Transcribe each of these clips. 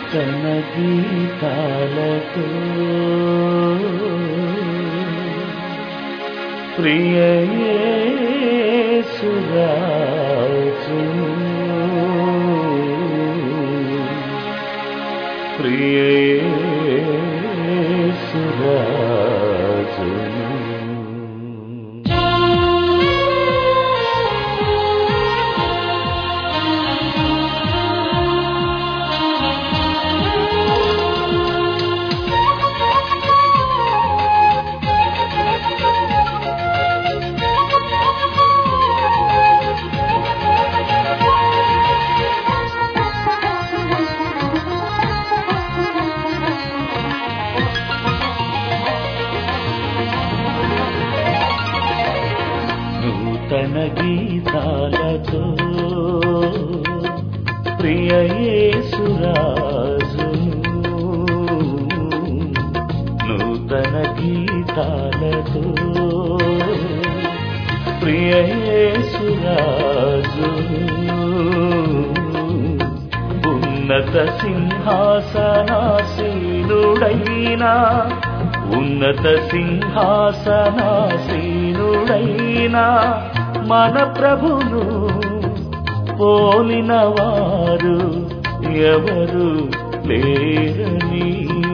నూతన గీతాలతో ప్రియసురాజు ప్రియసురాజు నూతన గీతాలతో ప్రియ యేసురాజు నూతన గీతాలతో ప్రియ యేసురాజు ఉన్నత సింహాసనాసీనుడైనా ఉన్నత సింహాసనాసీనుడైనా మన ప్రభును పోలిన వారు ఎవరు లేరని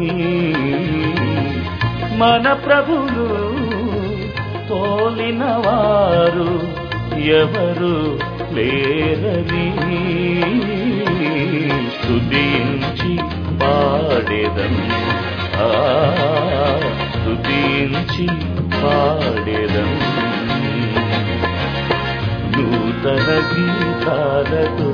మన ప్రభును పోలిన వారు ఎవరు లేరని స్తుతించి పాడేదం ఆ స్తుతించి పాడేదం నూతన గీతాలతో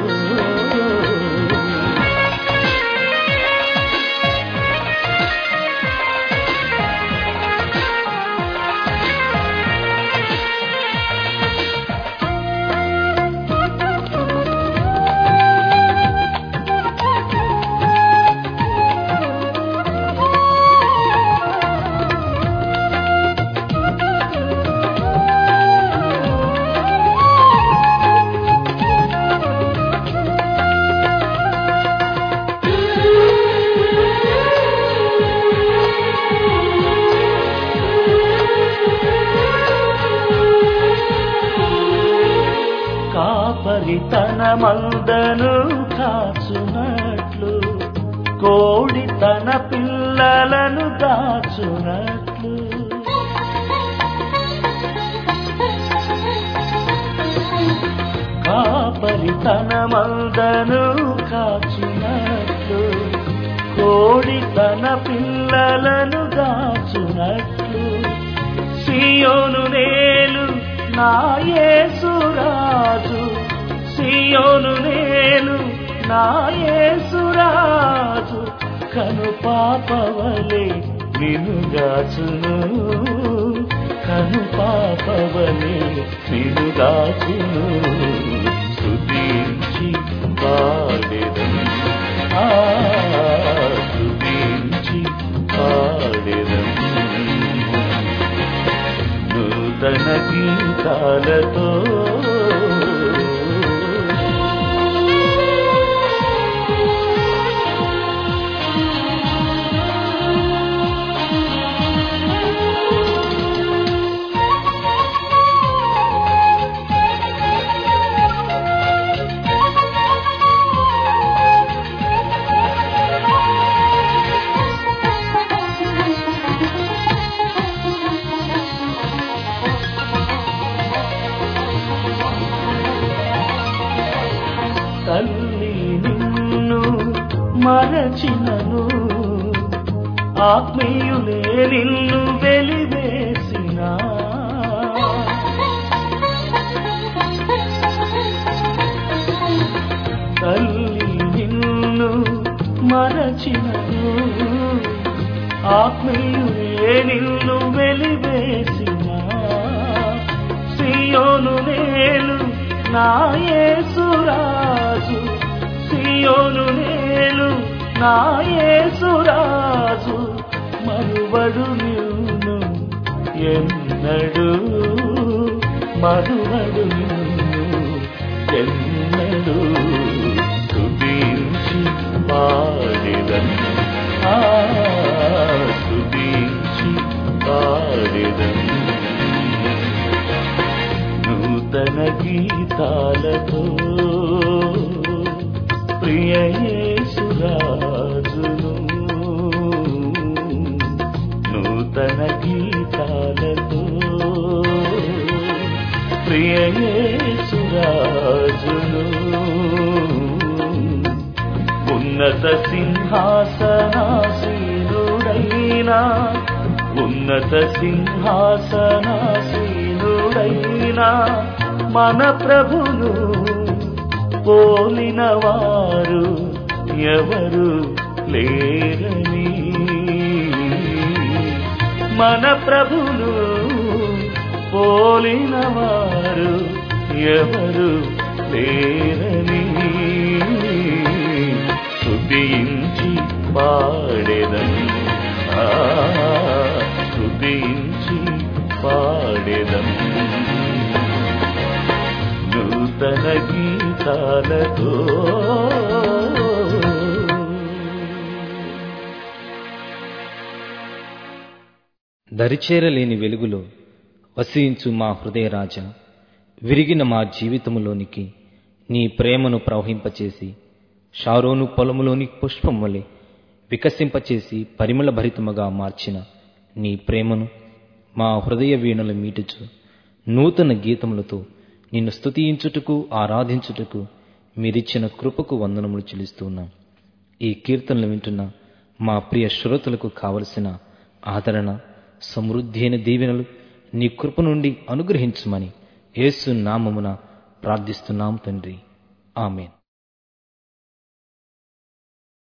కాపరి తన మందను కాచునట్లు కోడి తన పిల్లలను దాచునట్లు కాపరి తన మందను కాచునట్లు కోడి తన పిల్లలను దాచునట్లు సియోను నేలు నాయేసురాజు సియోను నేలు నాయేసురాజు కను పాపవలే నినుగాచును కను పాపవలే నినుగాచును స్తుతించి పాడెదం ఆ స్తుతించి పాడెదం నూతన గీతాలతో తల్లి నిన్ను మరచినను ఆత్మీయులే నిన్ను వెలివేసిన తల్లి నిన్ను మరచినను ఆత్మీయులే నిన్ను వెలివేసిన సియోను నేలు నాయేసురాజు సియోను నేలు నాయేసురాజు మరువడు నిన్ను ఎన్నడు మరువడు నిన్ను ఎన్నడు స్తుతించి పాడు పాడెదం నూతన గీతాలతో ప్రియ యేసురాజును నూతన గీతాలతో ప్రియ యేసురాజును ఉన్నత సింహాసనాసీనుడైనా ఉన్నత సింహాసనాసీనుడైనా మన ప్రభును పోలిన వారు ఎవరు లేరని మన ప్రభును పోలిన వారు ఎవరు లేరని స్తుతించి పాడెదం ఆ, స్తుతించి పాడెదం నూతన గీతాలతో దరిచేరలేని వెలుగులో వసించు మా హృదయరాజ విరిగిన మా జీవితములోనికి నీ ప్రేమను ప్రవహింపచేసి షారోను పొలములోని పుష్పం వలె వికసింపచేసి పరిమళ భరితముగా మార్చిన నీ ప్రేమను మా హృదయ వీణుల మీటుచు నూతన గీతములతో నిన్ను స్తుతించుటకు ఆరాధించుటకు మీరిచ్చిన కృపకు వందనములు చెల్లిస్తున్నాం ఈ కీర్తనలు వింటున్న మా ప్రియ శ్రోతలకు కావలసిన ఆదరణ సమృద్ధి అయిన దీవెనలు నీ కృప నుండి అనుగ్రహించమని యేసు నామమున ప్రార్థిస్తున్నాం తండ్రి ఆమెన్